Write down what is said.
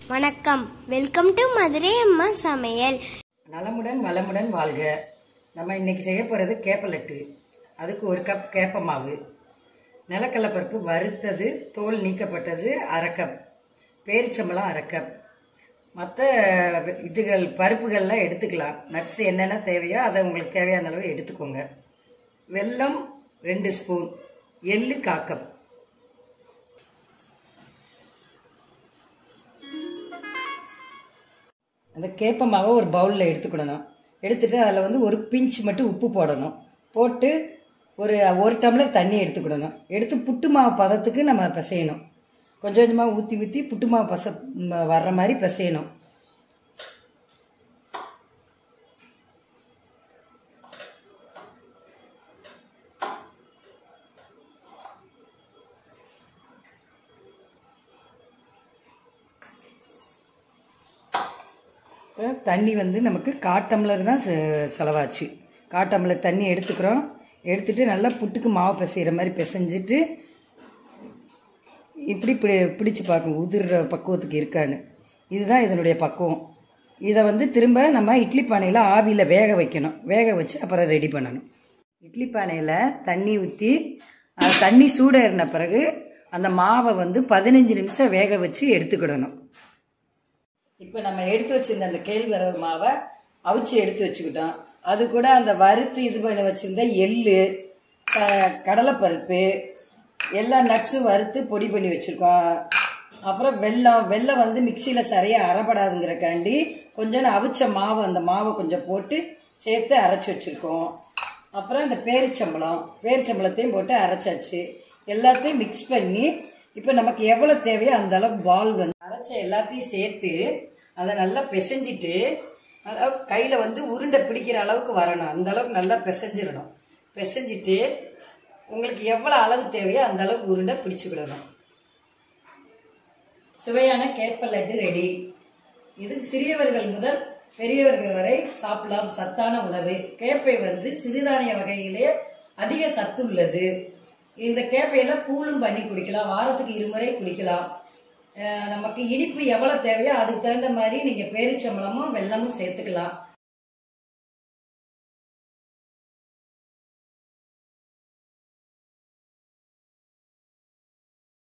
வணக்கம் welcome to Madurai அம்மா சமையல் நலமுடன் வளமுடன் வாழ்க நம்ம இன்னைக்கு செய்ய போகிறது கேப்பலட்டு அதுக்கு ஒரு கப் கேப்ப மாவு நிலக்கடலைப்பருப்பு வறுத்தது தோல் நீக்கப்பட்டது அரை கப் பேரிச்சம்பழம் அரை கப் மற்ற இதுகள் பருப்புகள்லாம் எடுத்துக்கலாம் நட்ஸ் என்னென்ன தேவையோ அதை உங்களுக்கு தேவையான அளவு எடுத்துக்கோங்க வெல்லம் ரெண்டு ஸ்பூன் எள்ளு காக்கப் அந்த கேப்ப மாவை ஒரு பவுலில் எடுத்துக்கிடணும் எடுத்துட்டு அதில் வந்து ஒரு பிஞ்ச் மட்டும் உப்பு போடணும் போட்டு ஒரு ஒரு டம்ளர் தண்ணி எடுத்துக்கிடணும் எடுத்து புட்டு மாவு பதத்துக்கு நம்ம பிசையணும் கொஞ்சம் கொஞ்சமாக ஊற்றி ஊற்றி புட்டு மாவு பச ம், வர்ற மாதிரி பிசையணும் இப்போ தண்ணி வந்து நமக்கு காட்டம்ளர் தான் செ- செலவாச்சு காட்டம்ளர் தண்ணி எடுத்துக்கிறோம் எடுத்துட்டு நல்லா புட்டுக்கு மாவு பிசைகிற மாதிரி பிசைஞ்சிட்டு இப்படி பி பிடிச்சு பார்க்கணும் உதிர்ற பக்குவத்துக்கு இருக்கான்னு இதுதான் இதனுடைய பக்குவம் இதை வந்து திரும்ப நம்ம இட்லி பானையில் ஆவியில் வேக வைக்கணும் வேக வச்சு அப்புறம் ரெடி பண்ணணும் இட்லி பானையில் தண்ணி ஊற்றி தண்ணி சூடேறின பிறகு அந்த மாவை வந்து பதினஞ்சு நிமிஷம் வேக வச்சு எடுத்துக்கிடணும் இப்போ நம்ம எடுத்து வச்சிருந்த அந்த கேழ்வரகு மாவை அவிச்சு எடுத்து வச்சுக்கிட்டோம் அது கூட அந்த வறுத்து இது பண்ணி வச்சிருந்த எள்ளு க- கடலைப்பருப்பு எல்லா நட்ஸும் வறுத்து பொடி பண்ணி வச்சிருக்கோம் அப்புறம் வெல்லம் வெல்லம் வந்து மிக்சியில் சரியாக அரைப்படாதுங்கிறக்காண்டி கொஞ்சம் அவிச்ச மாவு அந்த மாவை கொஞ்சம் போட்டு சேர்த்து அரைச்சி வச்சிருக்கோம் அப்புறம் இந்த பேரிச்சம்பழம் பேரிச்சம்பழத்தையும் போட்டு அரைச்சாச்சு எல்லாத்தையும் மிக்ஸ் பண்ணி இப்போ நமக்கு எவ்வளோ தேவையோ அந்த அளவுக்கு பால் வந்து அரைச்ச எல்லாத்தையும் சேர்த்து அதை நல்லா பிசைஞ்சிட்டு அதாவது கையில் வந்து உருண்டை பிடிக்கிற அளவுக்கு வரணும் அந்த அளவுக்கு நல்லா பிசைஞ்சிடணும் பிசைஞ்சிட்டு உங்களுக்கு எவ்வளோ அளவு தேவையோ அந்த அளவுக்கு உருண்டை பிடிச்சுக்கிடணும் சுவையான கேப்ப லட்டு ரெடி இது சிறியவர்கள் முதல் பெரியவர்கள் வரை சாப்பிடலாம் சத்தான உணவு கேப்பை வந்து சிறுதானிய வகையிலே அதிக சத்து உள்ளது இந்த கேப்பையில கூழும் பண்ணி குடிக்கலாம் வாரத்துக்கு இருமுறை குடிக்கலாம் அஹ் நமக்கு இனிப்பு எவ்வளவு தேவையோ அதுக்கு தகுந்த மாதிரி நீங்க பேரிச்சம்பழமும் வெல்லமும் சேர்த்துக்கலாம்